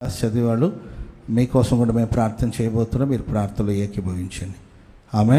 చదివాళ్ళు మీకోసం కూడా మేము ప్రార్థన చేయబోతున్నాం మీరు ప్రార్థనలో ఏకీభవించండి ఆమె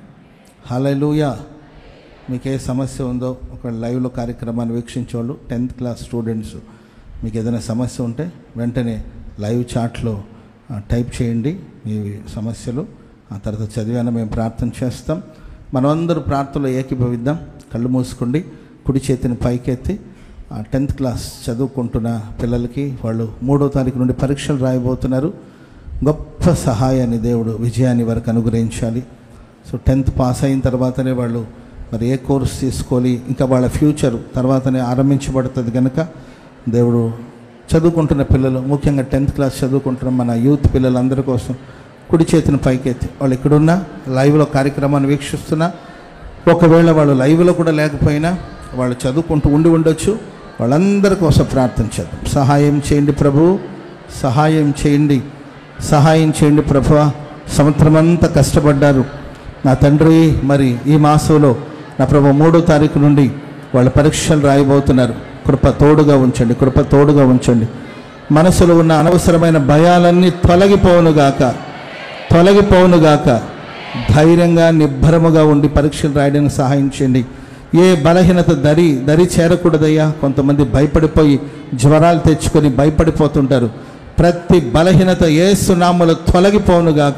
హలలుయా మీకు ఏ సమస్య ఉందో ఒక లైవ్లో కార్యక్రమాన్ని వీక్షించే వాళ్ళు టెన్త్ క్లాస్ స్టూడెంట్స్ మీకు ఏదైనా సమస్య ఉంటే వెంటనే లైవ్ చాట్లో ఆ, టైప్ చేయండి మీ సమస్యలు ఆ తర్వాత చదివాన మేము ప్రార్థన చేస్తాం మనమందరూ ప్రార్థనలో ఏకీభవిద్దాం కళ్ళు మూసుకోండి కుడి చేతిని పైకెత్తి ఆ టెన్త్ క్లాస్ చదువుకుంటున్న పిల్లలకి వాళ్ళు మూడో తారీఖు నుండి పరీక్షలు రాయబోతున్నారు గొప్ప సహాయాన్ని దేవుడు విజయాన్ని వారికి అనుగ్రహించాలి సో టెన్త్ పాస్ అయిన తర్వాతనే వాళ్ళు మరి ఏ కోర్స్ తీసుకోవాలి ఇంకా వాళ్ళ ఫ్యూచర్ తర్వాతనే ఆరంభించబడుతుంది కనుక దేవుడు చదువుకుంటున్న పిల్లలు ముఖ్యంగా టెన్త్ క్లాస్ చదువుకుంటున్న మన యూత్ పిల్లలందరి కోసం కుడి చేతిని పైకెత్తి వాళ్ళు ఇక్కడున్నా లైవ్లో కార్యక్రమాన్ని వీక్షిస్తున్నా ఒకవేళ వాళ్ళు లైవ్లో కూడా లేకపోయినా వాళ్ళు చదువుకుంటూ ఉండి ఉండొచ్చు వాళ్ళందరి కోసం ప్రార్థన చేద్దాం సహాయం చేయండి ప్రభు సహాయం చేయండి సహాయం చేయండి ప్రభు సంవత్సరం అంతా కష్టపడ్డారు నా తండ్రి మరి ఈ మాసంలో నా ప్రభు మూడో తారీఖు నుండి వాళ్ళ పరీక్షలు రాయబోతున్నారు కృప తోడుగా ఉంచండి కృప తోడుగా ఉంచండి మనసులో ఉన్న అనవసరమైన భయాలన్నీ తొలగిపోవునుగాక తొలగిపోవునుగాక ధైర్యంగా నిబ్బరముగా ఉండి పరీక్షలు రాయడానికి సహాయం చేయండి ఏ బలహీనత దరి దరి చేరకూడదయ్యా కొంతమంది భయపడిపోయి జ్వరాలు తెచ్చుకొని భయపడిపోతుంటారు ప్రతి బలహీనత ఏ సునాములు తొలగిపోవునుగాక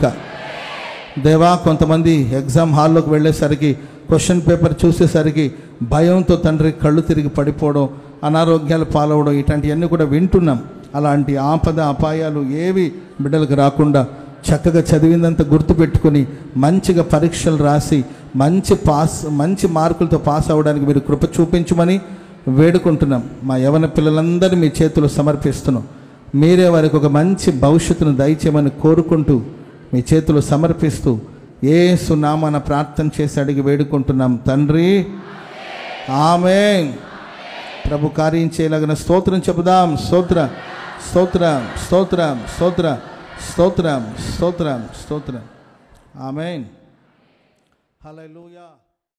దేవా కొంతమంది ఎగ్జామ్ హాల్లోకి వెళ్ళేసరికి క్వశ్చన్ పేపర్ చూసేసరికి భయంతో తండ్రి కళ్ళు తిరిగి పడిపోవడం అనారోగ్యాలు పాలవడం ఇట్లాంటివన్నీ కూడా వింటున్నాం అలాంటి ఆపద అపాయాలు ఏవి బిడ్డలకు రాకుండా చక్కగా చదివిందంత గుర్తుపెట్టుకొని మంచిగా పరీక్షలు రాసి మంచి పాస్ మంచి మార్కులతో పాస్ అవ్వడానికి మీరు కృప చూపించమని వేడుకుంటున్నాం మా యవన పిల్లలందరినీ మీ చేతులు సమర్పిస్తున్నాం మీరే వారికి ఒక మంచి భవిష్యత్తును దయచేయమని కోరుకుంటూ మీ చేతులు సమర్పిస్తూ ఏ సునామాన ప్రార్థన చేసి అడిగి వేడుకుంటున్నాం తండ్రి ఆమె ప్రభు కార్యం చేయలాగిన స్తోత్రం చెబుదాం స్తోత్ర స్తోత్రం స్తోత్రం స్తోత్ర స్తోత్రం స్తోత్రం స్తోత్రం ఆమెన్ హల్లెలూయా